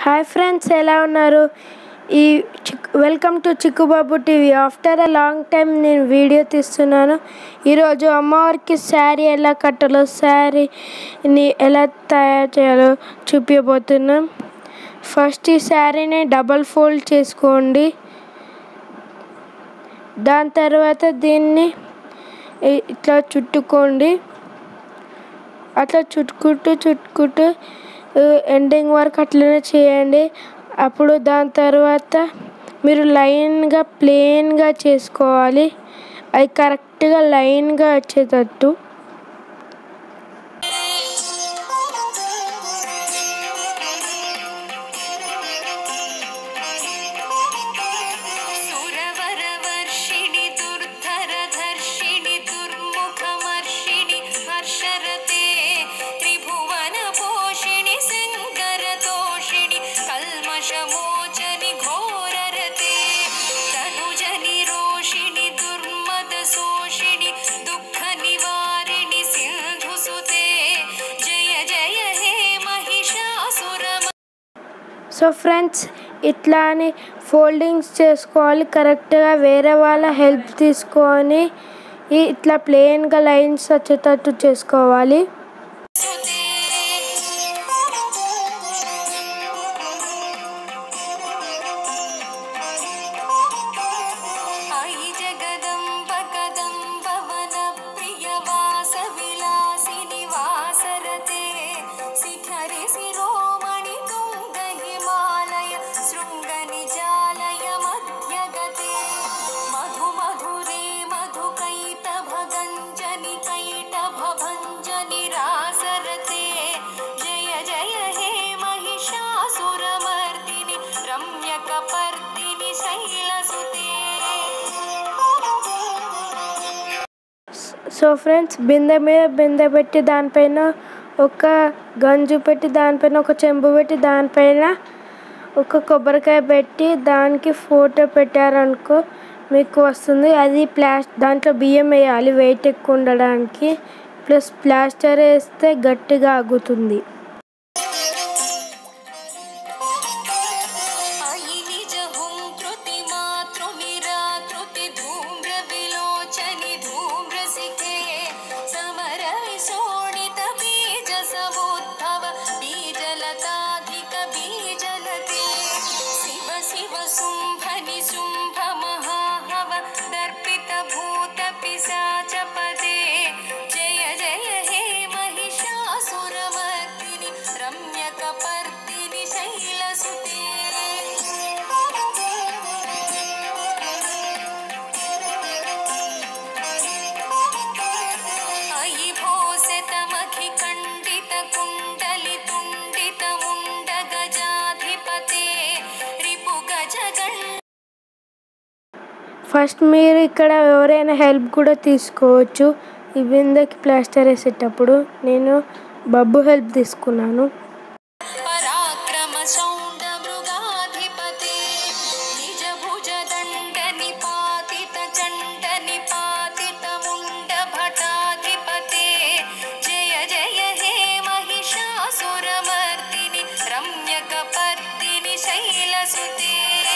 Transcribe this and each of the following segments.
hi friends ఎలా ఉన్నారు ఈ చిక్ welcome to Chikkubabu TV after a long time నేను వీడియో తీస్తున్నాను ఈరోజు అమ్మవారికి శారీ ఎలా కట్టాలో శారీని ఎలా తయారు చేయాలో చూపించబోతున్నాం ఫస్ట్ ఈ శారీని డబల్ ఫోల్డ్ చేసుకోండి దాని తర్వాత దీన్ని ఇ- ఇట్లా చుట్టుకోండి అట్లా చుట్టుకుంటూ చుట్టుకుంటూ ఎండింగ్ వరకు అట్లనే చేయండి అప్పుడు దాని తర్వాత మీరు లైన్గా ప్లెయిన్గా చేసుకోవాలి అది కరెక్ట్గా లైన్గా వచ్చేటట్టు सुरवरवर्षिणि दुर्धरधर्षिणि दुर्मुखमर्षिणि हर्षरते त्रिभुवनपोषिणि सिङ्गरतोषिणि कल्मषमोचनि घोररते तनुजनि रोषिणि दुर्मदशोषिणि दुःखनिवारिणि सिन्धुसुते जय जय हे महिषासुरम సో ఫ్రెండ్స్ ఇట్లా అని ఫోల్డింగ్స్ చేసుకోవాలి కరెక్ట్గా వేరే వాళ్ళ హెల్ప్ తీసుకొని ఈ- ఇట్లా ప్లెయిన్గా లైన్స్ వచ్చేటట్టు చేసుకోవాలి सुते अयि जगदम्ब कदम्ब वनप्रियवासविलासिनि वासरते शिखरि शिरोमणि तुङ्ग हिमालय शृङ्गनिजालय मध्यगते मधु मधुरे मधुकैटभगञ्जनि कैटभभञ्जनि रासरते जय जय हे महिषासुरमर्दिनि रम्यकपर्दिनि शैलसुते సో ఫ్రెండ్స్ బిందె మీద బిందె పెట్టి దానిపైన ఒక గంజు పెట్టి దానిపైన ఒక చెంబు పెట్టి దానిపైన ఒక కొబ్బరికాయ పెట్టి దానికి ఫోటో పెట్టారనుకో మీకు వస్తుంది అది ప్లాస్ దాంట్లో బియ్యం వేయాలి వెయిట్ ఎక్కువ ఉండడానికి ప్లస్ ప్లాస్టర్ వేస్తే గట్టిగా ఆగుతుంది अयि निज हुङ्कृति मातृनिराकृति धूम्रविलोचनि धूम्रसिखे समरविशोणित बीजसमुद्भव बीजलताधिक बीजलते शिव शिव शुम्भनि शुम्भ महाहव दर्पित भूत पिशाचपदे जय जय हे महिषासुरमर्दिनि रम्यकपर्दिनि शैलसुते अयि भोसितमखि खण्डित कुण्डलि तुण्डित मुण्ड गजाधिपते रिपु गज ఫస్ట్ మీరు ఇక్కడ ఎవరైనా హెల్ప్ కూడా తీసుకోవచ్చు ఈ బిందెకి ప్లాస్టర్ వేసేటప్పుడు నేను బబ్బు హెల్ప్ తీసుకున్నాను पराक्रम शौण्ड मृगाधिपते निज भुज दण्ड निपातित चण्ड निपातित मुण्ड भटाधिपते जय जय हे महिषासुरमर्दिनि रम्यकपर्दिनि शैलसुते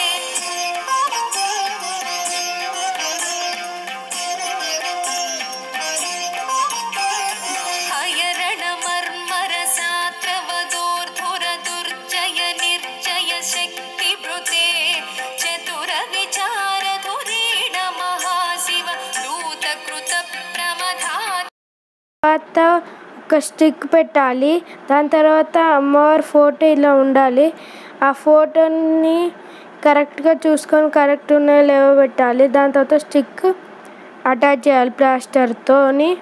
हयरणमर्मरसात्रवदोर्धुर दुर्जय निर्जय शक्तिभृते चतुर विचार धुरीण महाशिव दूतकृत प्रमथा తర్వాత ఒక స్టిక్ పెట్టాలి దాని తర్వాత అమ్మవారి ఫోటో ఇలా ఉండాలి ఆ ఫోటోని కరెక్ట్గా చూసుకొని కరెక్ట్ ఉన్నాయో లేవో పెట్టాలి దాని తర్వాత స్టిక్ అటాచ్ చేయాలి ప్లాస్టర్తోని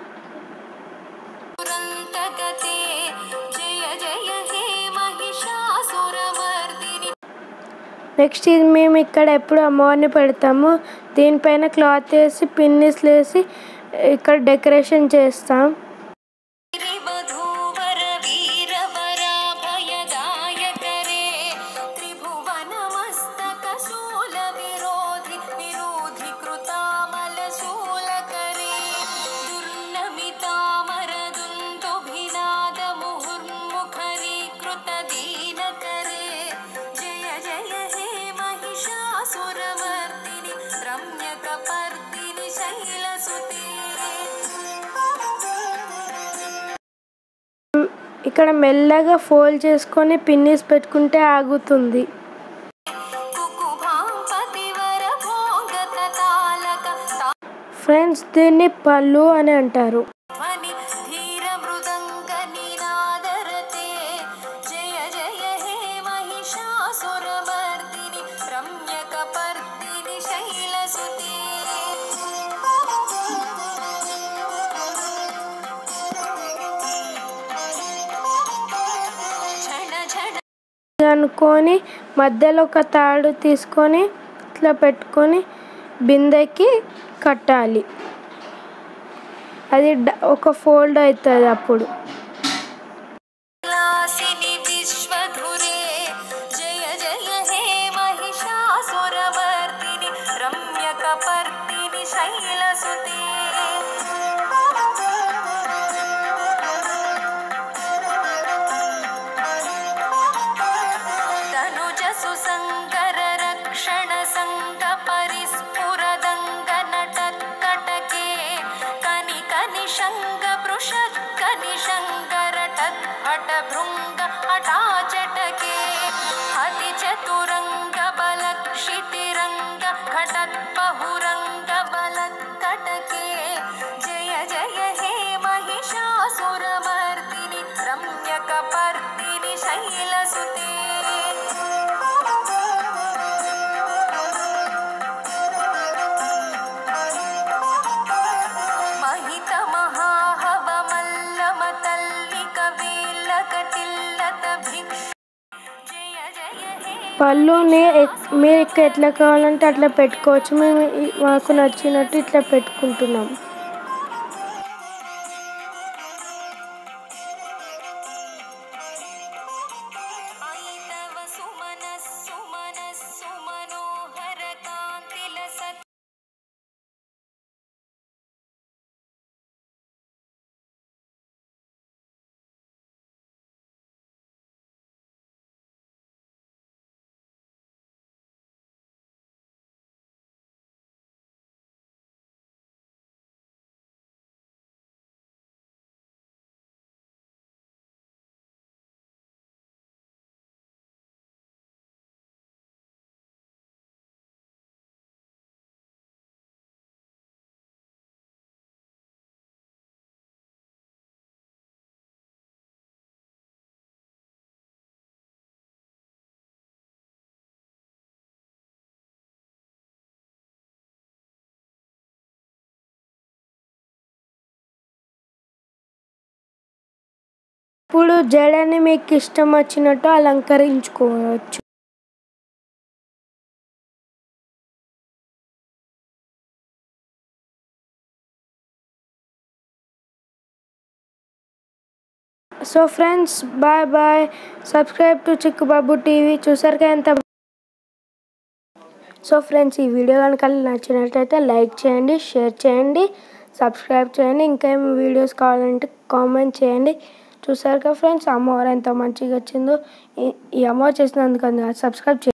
पुरन्तगते जय जय हे महिषासुरमर्दिनि నెక్స్ట్ ఇది మేము ఇక్కడ ఎప్పుడు అమ్మవారిని పెడతాము దీనిపైన క్లాత్ వేసి పిన్నిస్ వేసి ఇక్కడ డెకరేషన్ చేస్తాం गिरिवधूवर वीरवराभयदायकरे त्रिभुवनमस्तकशूलविरोधि विरोधि कृतामलशूलकरे दुर्नमितामरदुन्दुभिनादमुहुर्मुखरीकृतदीनकरे రమ్యకపర్దిని శైలసుతే ఇక్కడ మెల్లగా ఫోల్డ్ చేసుకొని పిన్నిస్ పెట్టుకుంటే ఆగుతుంది కుకుభాం పతివర భోగత తాళక ఫ్రెండ్స్ దీన్ని పళ్ళు అని అంటారు ధ్వని ధీర మృదంగ నినాదరతే జయ జయ హే మహిషాసురమర్దిని రమ్యకపర్దిని శైలసుతే ఝణ ఝణ అనుకొని మధ్యలో ఒక తాడు తీసుకొని ఇట్లా పెట్టుకొని బిందెకి కట్టాలి అది డ- ఒక ఫోల్డ్ అవుతుంది అప్పుడు లాసిని విశ్వధురే జయ జయ హే మహిషాసురమర్దిని రమ్యకపర్దిని శైలసుతే తనుజసు సంకర రక్షణ సంగ పరిస్ఫురదంగ నటత్కటకే కని కని శంగ పృషత్ కని శంకరట హట భృంగ హఠాచటకే హతి చతురంగ బల క్షితిరంగ ఘటత్ బహురంగ బలత్కటకే జయ జయ హే మహిషాసురమర్దిని రమ్యకపర్దిని శైలసుతే మహిత మహాహవ మల్లమ తల్లిక వేల్లకటిల్లత భిక్ష జయ జయ హే పళ్ళుని ఎక్- మీకు ఎట్లా కావాలంటే అట్లా పెట్టుకోవచ్చు మేము ఈ- మాకు నచ్చినట్టు ఇట్లా పెట్టుకుంటున్నాం ఐతవ సుమనః సుమనః సుమనోహర కాంతిల సత్ ఇప్పుడు జడని మీకు ఇష్టం వచ్చినట్టు అలంకరించుకోవచ్చు so friends bye bye subscribe to Chikkubabu TV చూసారుగా ఎంత సో ఫ్రెండ్స్ ఈ వీడియో కనుక నచ్చినట్లయితే లైక్ చేయండి షేర్ చేయండి సబ్స్క్రైబ్ చేయండి ఇంకా ఏమి వీడియోస్ కావాలంటే కామెంట్ చేయండి చూసారుగా ఫ్రెండ్స్ అమ్మవారు ఎంత మంచిగా వచ్చిందో ఈ- ఈ అమ్మవారు చేసినందుకు సబ్స్క్రైబ్ చేయండి